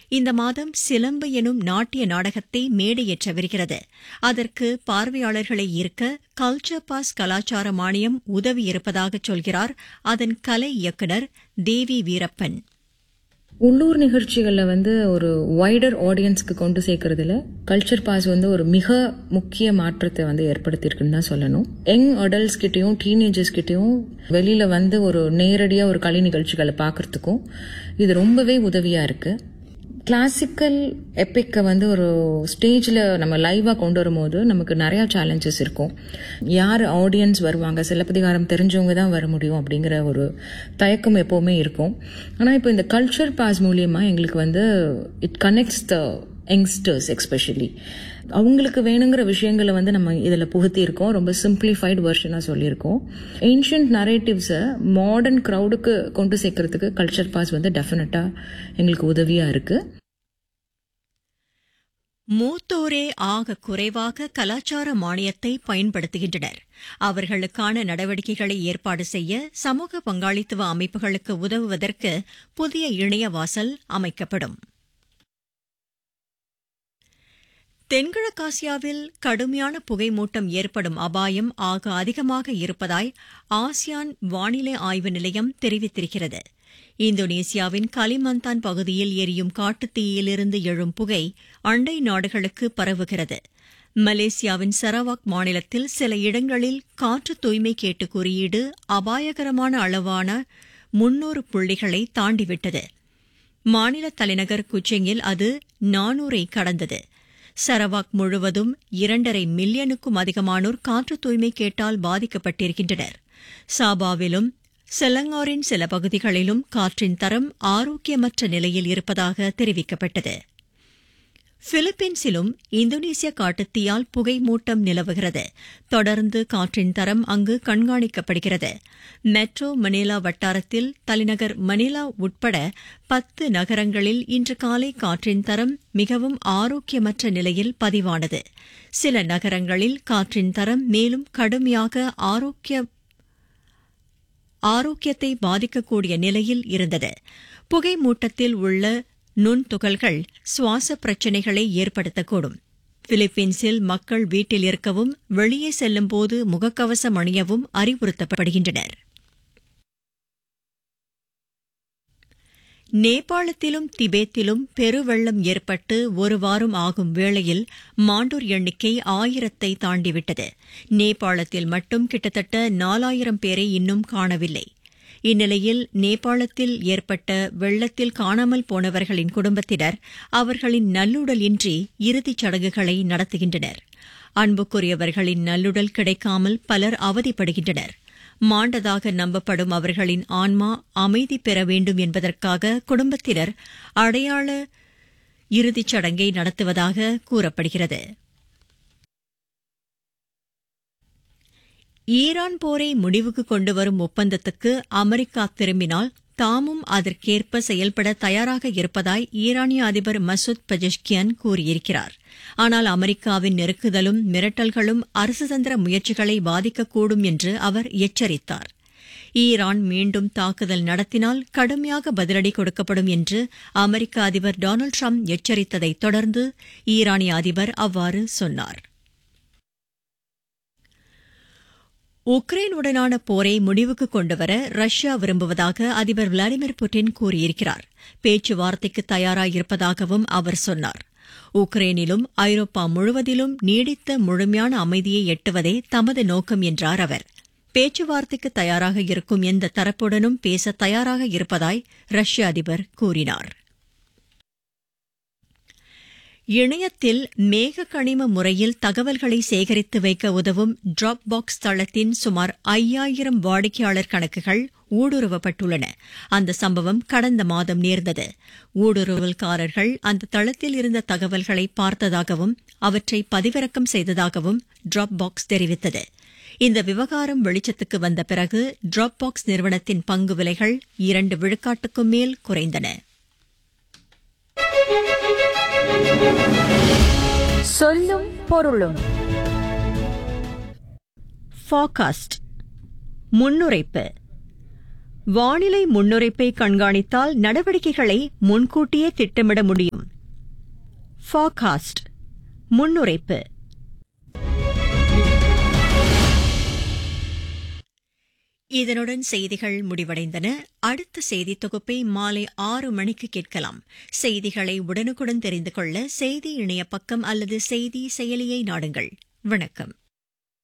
இந்த மாதம் சிலம்பு எனும் நாட்டிய நாடகத்தை மேடையேற்றவிருக்கிறது அதற்கு பார்வையாளர்களை ஈர்க்க கல்ச்சர் பாஸ் கலாச்சார மானியம் உதவியிருப்பதாக சொல்கிறார் அதன் கலை இயக்குநர் தேவி வீரப்பன் உள்ளூர் நிகழ்ச்சிகளில் வந்து ஒரு வைடர் ஆடியன்ஸ்க்கு கொண்டு சேர்க்கறதுல கல்ச்சர் பாஸ் வந்து ஒரு மிக முக்கிய மாற்றத்தை வந்து ஏற்படுத்தியிருக்குன்னு தான் சொல்லணும் யங் அடல்ட்ஸ் கிட்டயும் டீனேஜர்ஸ் கிட்டயும் வெளியில வந்து ஒரு நேரடியாக ஒரு கலை நிகழ்ச்சிகளை பார்க்கறதுக்கும் இது ரொம்பவே உதவியா இருக்கு கிளாசிக்கல் எப்பிக்கை வந்து ஒரு ஸ்டேஜில் நம்ம லைவாக கொண்டு வரும்போது நமக்கு நிறையா சேலஞ்சஸ் இருக்கும் யார் ஆடியன்ஸ் வருவாங்க சிலப்பதிகாரம் தெரிஞ்சவங்க தான் வர முடியும் அப்படிங்கிற ஒரு தயக்கம் எப்போவுமே இருக்கும் ஆனால் இப்போ இந்த கல்ச்சர் பாஸ் மூலியமாக எங்களுக்கு வந்து it connects the youngsters especially அவங்களுக்கு வேணுங்கிற விஷயங்களை வந்து நம்ம இதில் புகுத்தியிருக்கோம் ரொம்ப சிம்பிளிஃபைடு வெர்ஷனாக சொல்லியிருக்கோம் ஏன்ஷியன்ட் நரேட்டிவ்ஸை மாடர்ன் க்ரௌடுக்கு கொண்டு சேர்க்கறதுக்கு கல்ச்சர் பாஸ் வந்து டெஃபினட்டாக எங்களுக்கு உதவியாக இருக்குது மூத்தோரே ஆக குறைவாக கலாச்சார மானியத்தை பயன்படுத்துகின்றனர் அவர்களுக்கான நடவடிக்கைகளை ஏற்பாடு செய்ய சமூக பங்காளித்துவ அமைப்புகளுக்கு உதவுவதற்கு புதிய இணையவாசல் அமைக்கப்படும் தென்கிழக்காசியாவில் கடுமையான புகைமூட்டம் ஏற்படும் அபாயம் ஆக அதிகமாக இருப்பதாய் ஆசியான் வானிலை ஆய்வு நிலையம் தெரிவித்திருக்கிறது இந்தோனேசியாவின் கலிமந்தான் பகுதியில் எரியும் காட்டுத்தீயிலிருந்து எழும் புகை அண்டை நாடுகளுக்கு பரவுகிறது மலேசியாவின் சரவாக் மாநிலத்தில் சில இடங்களில் காற்று தூய்மை கேட்டு குறியீடு அபாயகரமான அளவான முன்னூறு புள்ளிகளை தாண்டிவிட்டது மாநில தலைநகர் குச்சிங்கில் அது நானூரை கடந்தது சரவாக் முழுவதும் இரண்டரை மில்லியனுக்கும் அதிகமானோர் காற்று தூய்மை கேட்டால் பாதிக்கப்பட்டிருக்கின்றனர் சாபாவிலும் செலங்காரின் சில பகுதிகளிலும் காற்றின் தரம் ஆரோக்கியமற்ற நிலையில் இருப்பதாக தெரிவிக்கப்பட்டது பிலிப்பீன்ஸிலும் இந்தோனேசிய காட்டுத்தீயால் புகை மூட்டம் நிலவுகிறது தொடர்ந்து காற்றின் தரம் அங்கு கண்காணிக்கப்படுகிறது மெட்ரோ மணிலா வட்டாரத்தில் தலைநகர் மணிலா உட்பட பத்து நகரங்களில் இன்று காலை காற்றின் தரம் மிகவும் ஆரோக்கியமற்ற நிலையில் பதிவானது சில நகரங்களில் காற்றின் தரம் மேலும் கடுமையாக ஆரோக்கிய ஆரோக்கியத்தை பாதிக்கக்கூடிய நிலையில் இருந்தது புகை மூட்டத்தில் உள்ள நுண்துகள்கள் சுவாச பிரச்சினைகளை ஏற்படுத்தக்கூடும் பிலிப்பீன்ஸில் மக்கள் வீட்டில் இருக்கவும் வெளியே செல்லும்போது முகக்கவசம் அணியவும் அறிவுறுத்தப்படுகின்றனர் நேபாளத்திலும் திபேத்திலும் பெருவெள்ளம் ஏற்பட்டு ஒரு வாரம் ஆகும் வேளையில் மாண்டோர் எண்ணிக்கை ஆயிரத்தை தாண்டிவிட்டது நேபாளத்தில் மட்டும் கிட்டத்தட்ட நாலாயிரம் பேரை இன்னும் காணவில்லை இந்நிலையில் நேபாளத்தில் ஏற்பட்ட வெள்ளத்தில் காணாமல் போனவர்களின் குடும்பத்தினர் அவர்களின் நல்லுடல் இன்றி இறுதிச் சடங்குகளை நடத்துகின்றனர் அன்புக்குரியவர்களின் நல்லுடல் கிடைக்காமல் பலர் அவதிப்படுகின்றனர் மாண்டதாக நம்பப்படும் அவர்களின் ஆன்மா அமைதி பெற வேண்டும் என்பதற்காக குடும்பத்தினர் அடையாள இறுதிச் சடங்கை நடத்துவதாக கூறப்படுகிறது ஈரான் போரை முடிவுக்கு கொண்டுவரும் ஒப்பந்தத்துக்கு அமெரிக்கா திரும்பினால் தாமும் அதற்கேற்ப செயல்பட தயாராக இருப்பதாய் ஈரானிய அதிபர் மசூத் பஜஷ்கியான் கூறியிருக்கிறார் ஆனால் அமெரிக்காவின் நெருக்குதலும் மிரட்டல்களும் அரசுதந்திர முயற்சிகளை பாதிக்கக்கூடும் என்று அவர் எச்சரித்தார் ஈரான் மீண்டும் தாக்குதல் நடத்தினால் கடுமையாக பதிலடி கொடுக்கப்படும் என்று அமெரிக்க அதிபர் டொனால்டு ட்ரம்ப் எச்சரித்ததைத் தொடர்ந்து ஈரானிய அதிபர் அவ்வாறு சொன்னார் உக்ரைனுடனான போரை முடிவுக்கு கொண்டுவர ரஷ்யா விரும்புவதாக அதிபர் விளாடிமிர் புட்டின் கூறியிருக்கிறார் பேச்சுவார்த்தைக்கு தயாராயிருப்பதாகவும் அவர் சொன்னார் உக்ரைனிலும் ஐரோப்பா முழுவதிலும் நீடித்த முழுமையான அமைதியை எட்டுவதே தமது நோக்கம் என்றார் அவர் பேச்சுவார்த்தைக்கு தயாராக இருக்கும் எந்த தரப்புடனும் பேச தயாராக இருப்பதாய் ரஷ்ய அதிபர் கூறினார் இணையத்தில் மேக கணிம முறையில் தகவல்களை சேகரித்து வைக்க உதவும் டிராப் பாக்ஸ் தளத்தின் சுமார் ஐயாயிரம் வாடிக்கையாளர் கணக்குகள் ஊடுருவப்பட்டுள்ளன அந்த சம்பவம் கடந்த மாதம் நேர்ந்தது ஊடுருவல்காரர்கள் அந்த தளத்தில் இருந்த தகவல்களை பார்த்ததாகவும் அவற்றை பதிவிறக்கம் செய்ததாகவும் டிராப் பாக்ஸ் தெரிவித்தது இந்த விவகாரம் வெளிச்சத்துக்கு வந்த பிறகு டிராப் பாக்ஸ் நிறுவனத்தின் பங்கு விலைகள் இரண்டு விழுக்காட்டுக்கும் மேல் குறைந்தன சொல்லும் பொருளும் ஃபாகாஸ்ட் முன்னுரைப்பு வானிலை முன்னுரைப்பை கண்காணித்தால் நடவடிக்கைகளை முன்கூட்டியே திட்டமிட முடியும் ஃபாகாஸ்ட் முன்னுரைப்பு இதனுடன் செய்திகள் முடிவடைந்தன அடுத்த செய்தி தொகுப்பை மாலை ஆறு மணிக்கு கேட்கலாம் செய்திகளை உடனுக்குடன் தெரிந்து கொள்ள செய்தி இணைய பக்கம் அல்லது செய்தி செயலியை நாடுங்கள் வணக்கம்